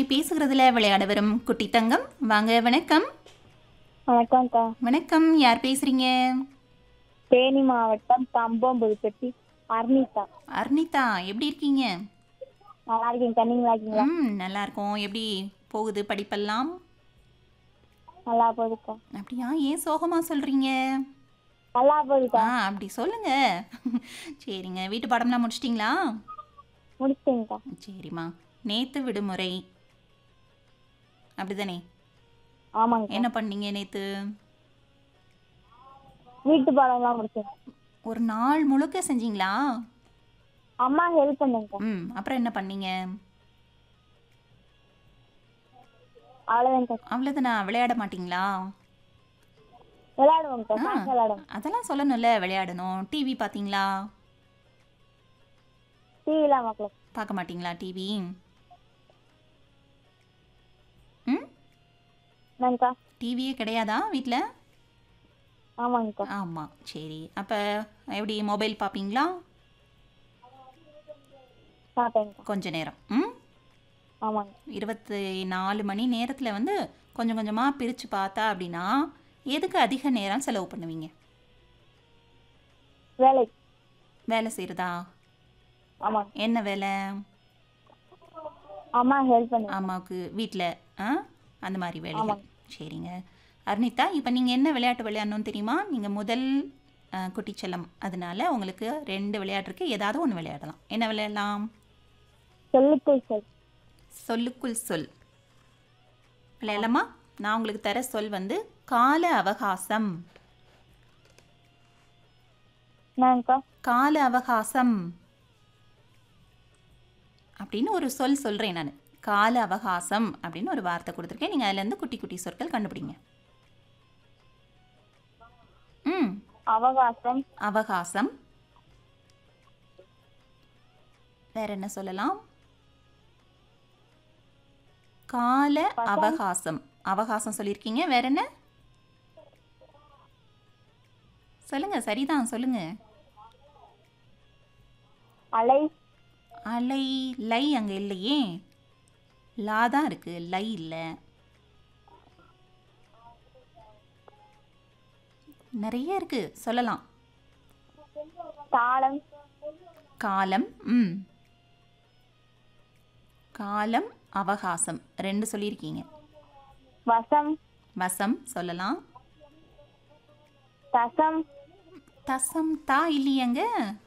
பேசுகிறதுல விளையாட வரும் குட்டி தங்கம் வாங்க வணக்கம் வணக்கம்க்கா வணக்கம் யார் பேசுறீங்க தேனி மாவட்டம் கம்பம் புதுப்பட்டி அர்னிதா அர்னிதா எப்படி இருக்கீங்க நல்லா இருக்கீங்கக்கா நீங்களா இருக்கீங்களா ம் நல்லா இருக்கோம் எப்படி போகுது படிப்பெல்லாம் நல்லா போகுதுக்கா அப்படியா ஏன் சோகமா சொல்றீங்க நல்லா போகுதுக்கா ஆ அப்படி சொல்லுங்க சரிங்க வீட்டு பாடம்லாம் முடிச்சிட்டிங்களா முடிச்சிட்டேங்கக்கா சரிம்மா நேத்து விடுமுறை அப்படிதானே ஆமாங்கக்கா என்ன பண்ணீங்க நேத்து வீட்டு பாடம்லாம் முடிச்சேன் ஒரு நாள் முழுக்க செஞ்சீங்களா அம்மா ஹெல்ப் பண்ணுங்கக்கா ம் அப்புறம் என்ன பண்ணீங்க அவ்வளோதான்க்கா அவ்வளோதானா விளையாட மாட்டீங்களா விளையாடுவோங்கக்கா ஆ. சாயங்காலம் விளையாடுவோம் அதெல்லாம் சொல்லணும்ல விளையாடணும் டிவி பார்த்தீங்களா டிவிலாம் பார்க்கலாம் பார்க்க மாட்டீங்களா டிவி ம் என்னங்கக்கா டிவியே கிடையாதா வீட்டில் ஆமாங்கக்கா ஆமாம் சரி அப்போ எப்படி மொபைல் பார்ப்பீங்களா பார்ப்பேங்கக்கா கொஞ்ச நேரம் ம் ஆமாங்க இருபத்தி நாலு மணி நேரத்தில் வந்து கொஞ்சம் கொஞ்சமாக பிரித்து பார்த்தா அப்படின்னா எதுக்கு அதிக நேரம் செலவு பண்ணுவீங்க வேலை வேலை செய்கிறதா ஆமாங்க என்ன வேலை அம்மா ஹெல்ப் பண்ணுங்க அம்மாவுக்கு வீட்டில் ஆ அந்த மாதிரி வேலைகள் ஆமாங்க. சரிங்க அர்னிதா இப்போ நீங்கள் என்ன விளையாட்டு விளையாடணும்னு தெரியுமா நீங்கள் முதல் ஆ, குட்டிச்செல்லம் அதனால உங்களுக்கு ரெண்டு விளையாட்டு இருக்கு ஏதாவது ஒன்று விளையாடலாம் என்ன விளையாடலாம் சொல்லுக்குள் சொல் சொல்லுக்குள் சொல் விளையாடலாமா நான் உங்களுக்கு தர சொல் வந்து கால அவகாசம் என்னங்கக்கா கால அவகாசம் அப்படின்னு ஒரு சொல் சொல்கிறேன் நான் கால அவகாசம் அப்படின்னு ஒரு வார்த்தை கொடுத்துருக்கேன் நீங்கள் அதுலேருந்து குட்டி குட்டி சொற்கள் கண்டுபிடிங்க ம் அவகாசம் அவகாசம் வேற என்ன சொல்லலாம் கால அவகாசம் அவகாசம் சொல்லியிருக்கீங்க வேற என்ன சொல்லுங்க சரிதான் சொல்லுங்க அலை அலை லை அங்கே இல்லையே லா தான் இருக்கு லை இல்லை நிறைய இருக்கு சொல்லலாம் தாளம் காலம் ம் காலம் அவகாசம் ரெண்டு சொல்லியிருக்கீங்க வசம் வசம் சொல்லலாம் தசம் தசம் தா இல்லையேங்க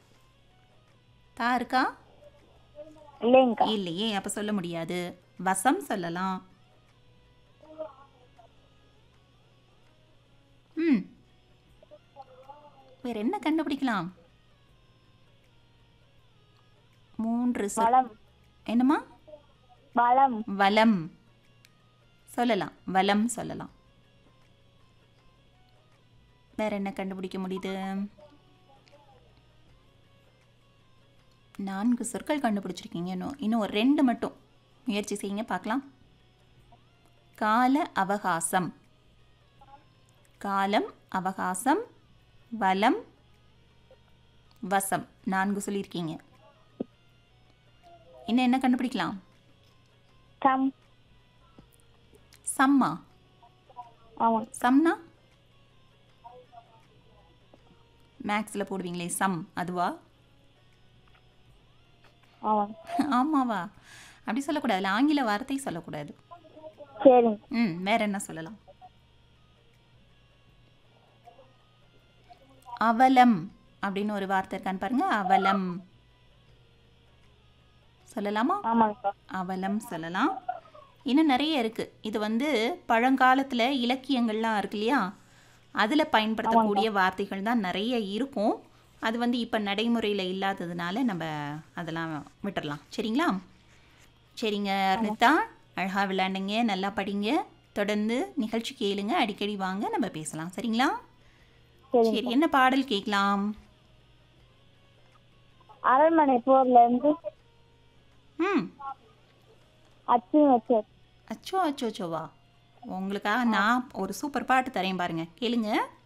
தா இருக்கா இல்லைங்கக்கா இல்லையே அப்போ சொல்ல முடியாது வசம் சொல்லலாம் ம் வேற என்ன கண்டுபிடிக்கலாம் மூன்று சொல் வளம் என்னம்மா வளம் வலம் சொல்லலாம் வலம் சொல்லலாம் வேற என்ன கண்டுபிடிக்க முடியுது நான்கு சொற்கள் கண்டுபிடிச்சிருக்கீங்க இன்னும் இன்னும் ஒரு ரெண்டு மட்டும் முயற்சி செய்யுங்க பார்க்கலாம் கால அவகாசம் காலம் அவகாசம் வலம் வசம் நான்கு சொல்லியிருக்கீங்க இன்னும் என்ன கண்டுபிடிக்கலாம் சம் சம்மா ஆமாம் சம்னா மேக்ஸில் போடுவீங்களே சம் அதுவா ஆமாம் ஆமாவா அப்படி சொல்லக்கூடாது ஆங்கில வார்த்தை சொல்லக்கூடாது சரிங்க ம் வேற என்ன சொல்லலாம் அவலம் அப்படின்னு ஒரு வார்த்தை இருக்கான்னு பாருங்க அவலம் சொல்லலாமா ஆமாங்கக்கா அவலம் சொல்லலாம் இன்னும் நிறைய இருக்குது இது வந்து பழங்காலத்தில் இலக்கியங்கள்லாம் இருக்கு இல்லையா அதில் பயன்படுத்தக்கூடிய வார்த்தைகள் தான் நிறைய இருக்கும் அது வந்து இப்போ நடைமுறையில் இல்லாததுனால நம்ம அதெல்லாம் விட்டுறலாம் சரிங்களா சரிங்க அர்னிதா அழகாக விளையாண்டுங்க நல்லா படிங்க தொடர்ந்து நிகழ்ச்சி கேளுங்க அடிக்கடி வாங்க நம்ம பேசலாம் சரிங்களா சரிங்க சரி என்ன பாடல் கேட்கலாம் அரண்மனை போர்ல இருந்து ம் அச்சு வச்சு அச்சோ அச்சோ அச்சோவா உங்களுக்காக நான் ஒரு சூப்பர் பாட்டு தரேன் பாருங்க கேளுங்க